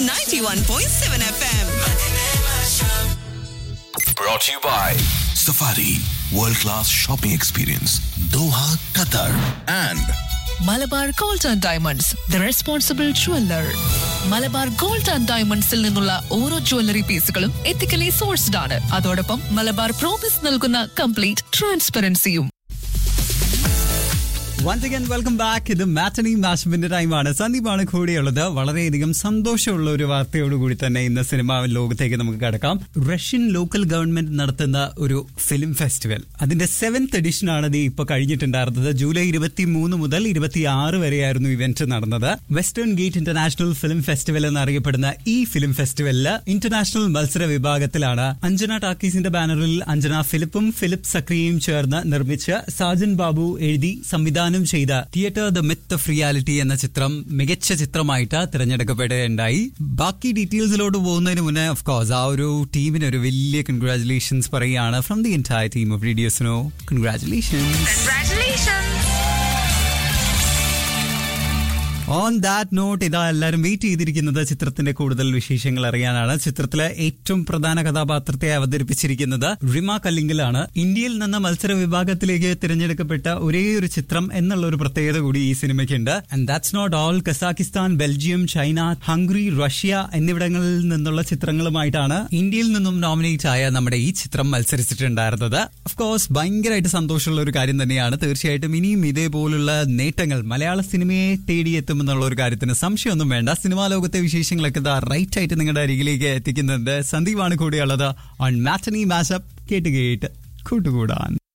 91.7 FM. Brought to you by Safari World Class Shopping Experience Doha, Qatar and Malabar gold and diamonds the responsible jeweller Malabar gold and ഡയമണ്ട്സിൽ നിന്നുള്ള ഓരോ jewellery പീസുകളും ethically sourced ആണ് അതോടൊപ്പം Malabar promise നൽകുന്ന complete ട്രാൻസ്പെറൻസിയും once again welcome back ഇത് മാറ്റനി മാഷപ്പിന്റെ ടൈമാണ് സന്ദീപാണ് കൂടെയുള്ളത് വളരെയധികം സന്തോഷമുള്ള ഒരു വാർത്തയോടുകൂടി തന്നെ ഇന്ന് സിനിമാ ലോകത്തേക്ക് നമുക്ക് കടക്കാം റഷ്യൻ ലോക്കൽ ഗവൺമെന്റ് നടത്തുന്ന ഒരു ഫിലിം ഫെസ്റ്റിവൽ അതിന്റെ സെവൻത് എഡിഷൻ ആണ് ഇത് ഇപ്പൊ കഴിഞ്ഞിട്ടുണ്ടായിരുന്നത് ജൂലൈ ഇരുപത്തി മൂന്ന് മുതൽ ഇരുപത്തി ആറ് വരെയായിരുന്നു ഇവന്റ് നടന്നത് western gate international film festival എന്നറിയപ്പെടുന്ന ഈ ഫിലിം ഫെസ്റ്റിവലില് ഇന്റർനാഷണൽ മത്സര വിഭാഗത്തിലാണ് അഞ്ജന ടാക്കീസിന്റെ ബാനറിൽ അഞ്ജന ഫിലിപ്പും ഫിലിപ്പ് സക്രിയയും ചേർന്ന് നിർമ്മിച്ച് സാജൻ ബാബു എഴുതി സംവിധാനം ചെയ്ത theatre the myth of reality എന്ന ചിത്രം മികച്ച ചിത്രമായിട്ട് തിരഞ്ഞെടുക്കപ്പെടുകയുണ്ടായി ബാക്കി ഡീറ്റെയിൽസിലോട്ട് പോകുന്നതിന് മുന്നേ ഓഫ് കോഴ്സ് ആ ഒരു ടീമിന് ഒരു വലിയ കൺഗ്രാചുലേഷൻസ് പറയുകയാണ് from the entire team of റേഡിയോസിനോ കൺഗ്രാചുലേഷൻസ് ഓൺ ദാറ്റ് നോട്ട് ഇതാ എല്ലാവരും വെയിറ്റ് ചെയ്തിരിക്കുന്നത് ചിത്രത്തിന്റെ കൂടുതൽ വിശേഷങ്ങൾ അറിയാനാണ് ചിത്രത്തിലെ ഏറ്റവും പ്രധാന കഥാപാത്രത്തെ അവതരിപ്പിച്ചിരിക്കുന്നത് റിമ കല്ലിങ്കലാണ് ഇന്ത്യയിൽ നിന്ന് മത്സര വിഭാഗത്തിലേക്ക് തിരഞ്ഞെടുക്കപ്പെട്ട ഒരേ ഒരു ചിത്രം എന്നുള്ള ഒരു പ്രത്യേകത കൂടി ഈ സിനിമയ്ക്കുണ്ട് and that's not all Kazakhstan Belgium China Hungary Russia എന്നിവിടങ്ങളിൽ നിന്നുള്ള ചിത്രങ്ങളുമായിട്ടാണ് ഇന്ത്യയിൽ നിന്നും നോമിനേറ്റ് ആയ നമ്മുടെ ഈ ചിത്രം മത്സരിച്ചിട്ടുണ്ടായിരുന്നത് ഓഫ് കോഴ്സ് ഭയങ്കരമായിട്ട് സന്തോഷമുള്ള ഒരു കാര്യം തന്നെയാണ് തീർച്ചയായിട്ടും ഇനിയും ഇതേപോലുള്ള നേട്ടങ്ങൾ മലയാള സിനിമയെ തേടിയെത്തുമെന്നുള്ള ഒരു കാര്യത്തിന് സംശയമൊന്നും വേണ്ട സിനിമാ ലോകത്തെ വിശേഷങ്ങളൊക്കെ ഇതാ റൈറ്റ് ആയിട്ട് നിങ്ങളുടെ അരികിലേക്ക് എത്തിക്കുന്നുണ്ട് സന്ദീപാണ് കൂടെയുള്ളത് ഓൺ മാറ്റനി മാഷപ്പ് കേട്ട് കേട്ട് കൂട്ടുകൂടാൻ